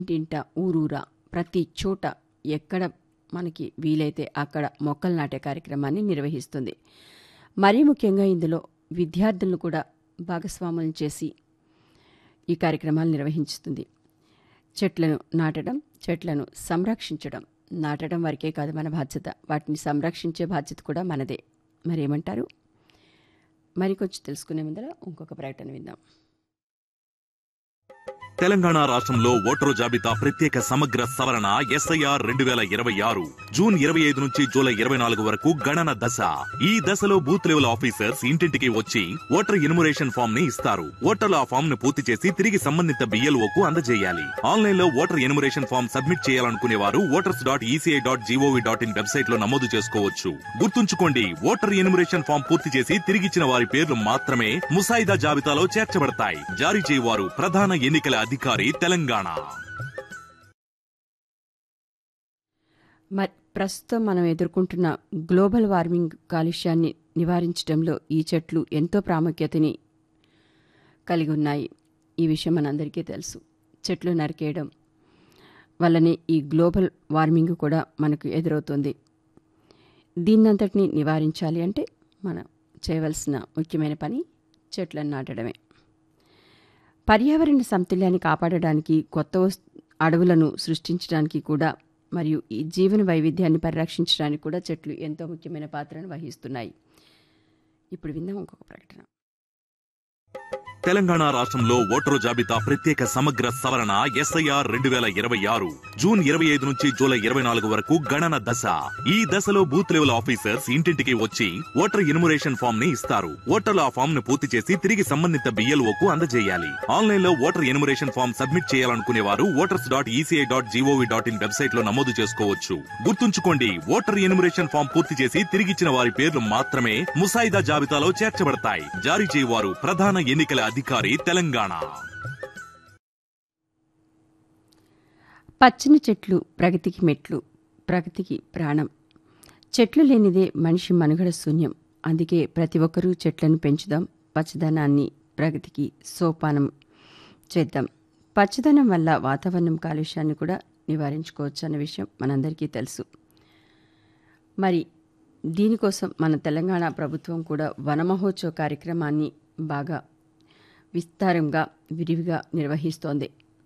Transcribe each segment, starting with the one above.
ఇంటింట ఊరూరా ప్రతి చోట ఎక్కడ మనకి వీలైతే అక్కడ మొక్కలు నాటే కార్యక్రమాన్ని నిర్వహిస్తుంది మరీ ముఖ్యంగా ఇందులో విద్యార్థులను కూడా భాగస్వాములను చేసి ఈ కార్యక్రమాలు నిర్వహిస్తుంది చెట్లను నాటడం చెట్లను సంరక్షించడం నాటడం వరకే కాదు మన బాధ్యత వాటిని సంరక్షించే బాధ్యత కూడా మనదే మరేమంటారు మరి కొంచెం తెలుసుకునే ముందర ఇంకొక ప్రకటన విందాం తెలంగాణ రాష్ట్రంలో ఓటరు జాబితా ప్రత్యేక సమగ్ర సవరణ ఎస్ఐఆర్ రెండు వేల ఇరవై ఆరు జూన్ ఇరవై ఐదు నుంచి జూలై ఇరవై నాలుగు వరకు గణన దశ ఈ దశలో బూత్ లెవెల్ ఆఫీసర్స్ ఇంటింటికి వచ్చి ఓటర్ ఇనుమరేషన్ ఫామ్ ని ఇస్తారు ఓటర్లు ఆ ఫామ్ ను పూర్తి చేసి తిరిగి సంబంధిత బిఎల్ఓ కు అందజేయాలి ఆన్లైన్ లో ఓటర్ ఎనుమరేషన్ ఫామ్ సబ్మిట్ చేయాలనుకునే వారు voters dot ECI dot GOV dot in website లో నమోదు చేసుకోవచ్చు గుర్తుంచుకోండి ఓటర్ ఎనుమరేషన్ ఫామ్ పూర్తి చేసి తిరిగిచ్చిన వారి పేర్లు మాత్రమే ముసాయిదా జాబితాలో చేర్చబడతాయి జారీ చేయవారు ప్రధాన ఎన్నికల అధికారి తెలంగాణ మరి ప్రస్తుతం మనం ఎదుర్కొంటున్న గ్లోబల్ వార్మింగ్ కాలుష్యాన్ని నివారించడంలో ఈ చెట్లు ఎంతో ప్రాముఖ్యతని కలిగి ఉన్నాయి ఈ విషయం మనందరికీ తెలుసు చెట్లు నరికేయడం వల్లనే ఈ గ్లోబల్ వార్మింగ్ కూడా మనకు ఎదురవుతుంది దీన్నంతటిని నివారించాలి అంటే మనం చేయవలసిన ముఖ్యమైన పని చెట్లను నాటడమే పర్యావరణ సమతుల్యాన్ని కాపాడడానికి కొత్త వస్- అడవులను సృష్టించడానికి కూడా మరియు ఈ జీవన వైవిధ్యాన్ని పరిరక్షించడానికి కూడా చెట్లు ఎంతో ముఖ్యమైన పాత్రను వహిస్తున్నాయి ఇప్పుడు విందాం ఇంకొక ప్రకటన తెలంగాణ రాష్ట్రంలో ఓటరు జాబితా ప్రత్యేక సమగ్ర సవరణ ఎస్ఐఆర్ రెండు వేల ఇరవై ఆరు జూన్ ఇరవై ఐదు నుంచి జూలై ఇరవై నాలుగు వరకు గణన దశ ఈ దశలో బూత్ లెవెల్ ఆఫీసర్స్ ఇంటింటికి వచ్చి ఓటర్ ఇనుమరేషన్ ఫామ్ ని ఇస్తారు ఓటర్లు ఆ ఫామ్ ను పూర్తి చేసి తిరిగి సంబంధిత బిఎల్ఓ కు అందజేయాలి ఆన్లైన్ లో ఓటర్ ఎనుమరేషన్ ఫామ్ సబ్మిట్ చేయాలనుకునే వారు voters dot ECI dot GOV dot in website లో నమోదు చేసుకోవచ్చు గుర్తుంచుకోండి ఓటర్ ఎనుమరేషన్ ఫామ్ పూర్తి చేసి తిరిగిచ్చిన వారి పేర్లు మాత్రమే ముసాయిదా జాబితాలో చేర్చబడతాయి జారీ చేయవారు ప్రధాన ఎన్నికల అధికారి తెలంగాణ పచ్చని చెట్లు ప్రగతికి మెట్లు ప్రగతికి ప్రాణం చెట్లు లేనిదే మనిషి మనుగడ శూన్యం అందుకే ప్రతి ఒక్కరూ చెట్లను పెంచుదాం పచ్చదనాన్ని ప్రగతికి సోపానం చేద్దాం పచ్చదనం వల్ల వాతావరణం కాలుష్యాన్ని కూడా నివారించుకోవచ్చు అన్న విషయం మనందరికీ తెలుసు మరి దీనికోసం మన తెలంగాణ ప్రభుత్వం కూడా వనమహోత్సవ కార్యక్రమాన్ని బాగా విస్తారంగా విరివిగా నిర్వహిస్తోంది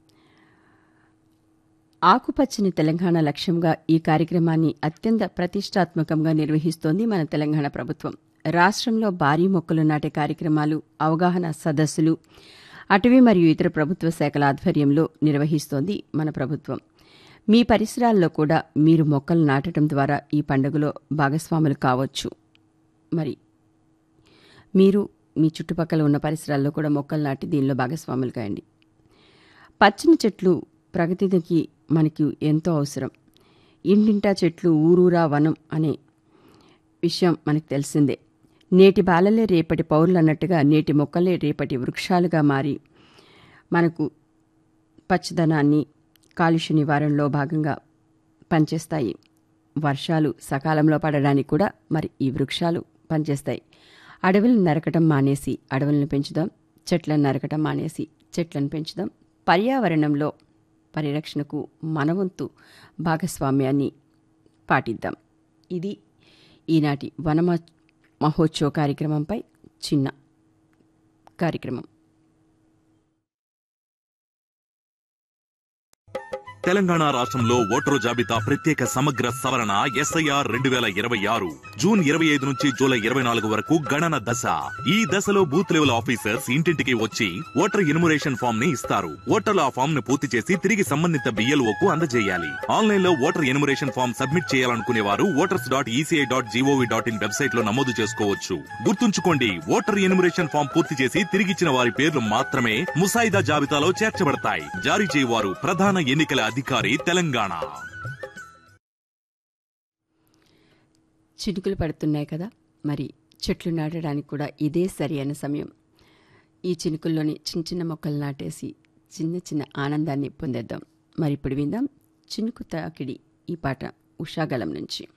ఆకుపచ్చని తెలంగాణ లక్ష్యంగా ఈ కార్యక్రమాన్ని అత్యంత ప్రతిష్టాత్మకంగా నిర్వహిస్తోంది మన తెలంగాణ ప్రభుత్వం రాష్ట్రంలో భారీ మొక్కలు నాటే కార్యక్రమాలు అవగాహన సదస్సులు అటవీ మరియు ఇతర ప్రభుత్వ శాఖల ఆధ్వర్యంలో నిర్వహిస్తోంది మన ప్రభుత్వం మీ పరిసరాల్లో కూడా మీరు మొక్కలు నాటడం ద్వారా ఈ పండుగలో భాగస్వాములు కావచ్చు మరి మీరు మీ చుట్టుపక్కల ఉన్న పరిసరాల్లో కూడా మొక్కలు నాటి దీనిలో భాగస్వాములు కాయండి పచ్చని చెట్లు ప్రగతికి మనకి ఎంతో అవసరం ఇంటింటా చెట్లు ఊరూరా వనం అనే విషయం మనకు తెలిసిందే నేటి బాలలే రేపటి పౌరులు అన్నట్టుగా నేటి మొక్కలే రేపటి వృక్షాలుగా మారి మనకు పచ్చదనాన్ని కాలుష్య నివారణలో భాగంగా పనిచేస్తాయి వర్షాలు సకాలంలో పడడానికి కూడా మరి ఈ వృక్షాలు పనిచేస్తాయి అడవులను నరకటం మానేసి అడవులను పెంచుదాం చెట్లను నరకటం మానేసి చెట్లను పెంచుదాం పర్యావరణంలో పరిరక్షణకు మనవంతు భాగస్వామ్యాన్ని పాటిద్దాం ఇది ఈనాటి వనమ మహోత్సవ కార్యక్రమంపై చిన్న కార్యక్రమం తెలంగాణ రాష్ట్రంలో ఓటరు జాబితా ప్రత్యేక సమగ్ర సవరణ ఎస్ఐఆర్ రెండు వేల ఇరవై ఆరు జూన్ ఇరవై ఐదు నుంచి జూలై ఇరవై నాలుగు వరకు గణన దశ ఈ దశలో బూత్ లెవెల్ ఆఫీసర్స్ ఇంటింటికి వచ్చి ఓటర్ ఇనుమరేషన్ ఫామ్ ని ఇస్తారు ఓటర్లు ఆ ఫామ్ ను పూర్తి చేసి తిరిగి సంబంధిత బిఎల్ఓ కు అందజేయాలి ఆన్లైన్ లో ఓటర్ ఎనుమరేషన్ ఫామ్ సబ్మిట్ చేయాలనుకునే వారు voters dot ECI dot GOV dot in website లో నమోదు చేసుకోవచ్చు గుర్తుంచుకోండి ఓటర్ ఎనుమరేషన్ ఫామ్ పూర్తి చేసి తిరిగిచ్చిన వారి పేర్లు మాత్రమే ముసాయిదా జాబితాలో చేర్చబడతాయి జారీ చేయవారు ప్రధాన ఎన్నికల అధికారి తెలంగాణ చినుకులు పడుతున్నాయి కదా మరి చెట్లు నాటడానికి కూడా ఇదే సరి అయిన సమయం ఈ చినుకుల్లోని చిన్న చిన్న మొక్కలు నాటేసి చిన్న చిన్న ఆనందాన్ని పొందేద్దాం మరి ఇప్పుడు విందాం చినుకు తాకిడి ఈ పాట ఉషాగలం నుంచి